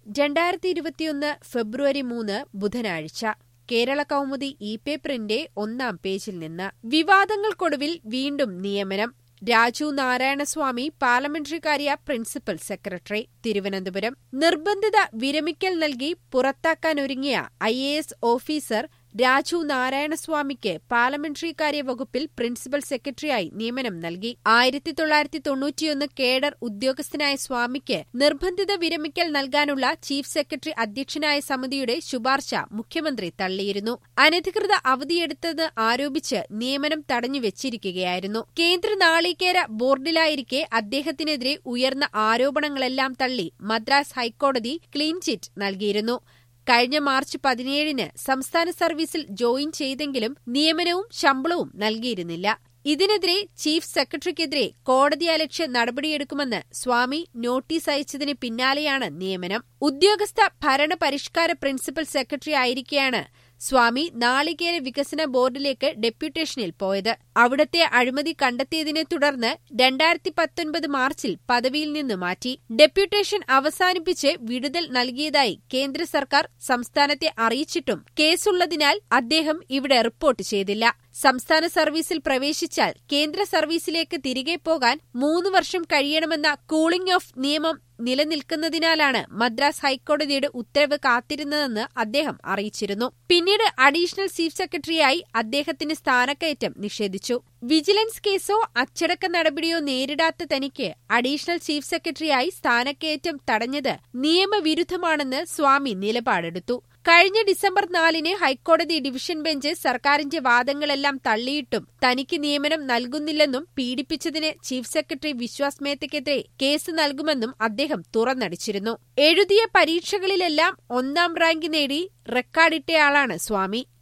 രണ്ടായിരത്തി ഇരുപത്തിയൊന്ന് ഫെബ്രുവരി മൂന്ന് ബുധനാഴ്ച കേരള കൗമുദി ഇ പേപ്പറിന്റെ ഒന്നാം പേജിൽ നിന്ന് വിവാദങ്ങൾക്കൊടുവിൽ വീണ്ടും നിയമനം രാജു നാരായണസ്വാമി പാർലമെന്ററി കാര്യ പ്രിൻസിപ്പൽ സെക്രട്ടറി തിരുവനന്തപുരം നിർബന്ധിത വിരമിക്കൽ നൽകി പുറത്താക്കാനൊരുങ്ങിയ I A S officer Raju നാരായണസ്വാമിക്ക് പാർലമെന്ററി കാര്യ വകുപ്പിൽ പ്രിൻസിപ്പൽ സെക്രട്ടറിയായി നിയമനം നൽകി ആയിരത്തി തൊള്ളായിരത്തി തൊണ്ണൂറ്റിയൊന്ന് കേഡർ ഉദ്യോഗസ്ഥനായ സ്വാമിക്ക് നിർബന്ധിത വിരമിക്കൽ നൽകാനുള്ള ചീഫ് സെക്രട്ടറി അധ്യക്ഷനായ സമിതിയുടെ ശുപാർശ മുഖ്യമന്ത്രി തള്ളിയിരുന്നു അനധികൃത അവധിയെടുത്തെന്ന് ആരോപിച്ച് നിയമനം തടഞ്ഞുവച്ചിരിക്കുകയായിരുന്നു കേന്ദ്ര നാളികേര ബോർഡിലായിരിക്കെ അദ്ദേഹത്തിനെതിരെ ഉയർന്ന ആരോപണങ്ങളെല്ലാം തള്ളി മദ്രാസ് ഹൈക്കോടതി ക്ലീൻ ചിറ്റ് നൽകിയിരുന്നു കഴിഞ്ഞ മാർച്ച് പതിനേഴിന് സംസ്ഥാന സർവീസിൽ ജോയിൻ ചെയ്തെങ്കിലും നിയമനവും ശമ്പളവും നൽകിയിരുന്നില്ല ഇതിനെതിരെ ചീഫ് സെക്രട്ടറിക്കെതിരെ കോടതിയലക്ഷ്യ നടപടിയെടുക്കുമെന്ന് സ്വാമി നോട്ടീസ് അയച്ചതിന് പിന്നാലെയാണ് നിയമനം ഉദ്യോഗസ്ഥ ഭരണ പരിഷ്കാര പ്രിൻസിപ്പൽ സെക്രട്ടറി ആയിരിക്കെയാണ് സ്വാമി നാളികേര വികസന ബോർഡിലേക്ക് ഡെപ്യൂട്ടേഷനിൽ പോയത് അവിടത്തെ അഴിമതി കണ്ടെത്തിയതിനെ തുടർന്ന് രണ്ടായിരത്തി പത്തൊൻപത് മാർച്ചിൽ പദവിയിൽ നിന്ന് മാറ്റി ഡെപ്യൂട്ടേഷൻ അവസാനിപ്പിച്ച് വിടുതൽ നൽകിയതായി കേന്ദ്ര സർക്കാർ സംസ്ഥാനത്തെ അറിയിച്ചിട്ടും കേസുള്ളതിനാൽ അദ്ദേഹം ഇവിടെ റിപ്പോർട്ട് ചെയ്തില്ല സംസ്ഥാന സർവീസിൽ പ്രവേശിച്ചാൽ കേന്ദ്ര സർവീസിലേക്ക് തിരികെ പോകാൻ മൂന്ന് വർഷം കഴിയണമെന്ന കൂളിംഗ് ഓഫ് നിയമം നിലനിൽക്കുന്നതിനാലാണ് മദ്രാസ് ഹൈക്കോടതിയുടെ ഉത്തരവ് കാത്തിരുന്നതെന്ന് അദ്ദേഹം അറിയിച്ചിരുന്നു പിന്നീട് അഡീഷണൽ ചീഫ് സെക്രട്ടറിയായി അദ്ദേഹത്തിന് സ്ഥാനക്കയറ്റം നിഷേധിച്ചു വിജിലൻസ് കേസോ അച്ചടക്ക നടപടിയോ നേരിടാത്ത തനിക്ക് അഡീഷണൽ ചീഫ് സെക്രട്ടറിയായി സ്ഥാനക്കയറ്റം തടഞ്ഞത് നിയമവിരുദ്ധമാണെന്ന് സ്വാമി നിലപാടെടുത്തു കഴിഞ്ഞ ഡിസംബർ നാലിന് ഹൈക്കോടതി ഡിവിഷൻ ബെഞ്ച് സർക്കാരിന്റെ വാദങ്ങളെല്ലാം തള്ളിയിട്ടും തനിക്ക് നിയമനം നൽകുന്നില്ലെന്നും പീഡിപ്പിച്ചതിന് ചീഫ് സെക്രട്ടറി വിശ്വാസ് മേത്തയ്ക്കെതിരെ കേസ് നൽകുമെന്നും അദ്ദേഹം തുറന്നടിച്ചിരുന്നു എഴുതിയ പരീക്ഷകളിലെല്ലാം ഒന്നാം റാങ്ക് നേടി റെക്കോർഡിട്ടയാളാണ് സ്വാമി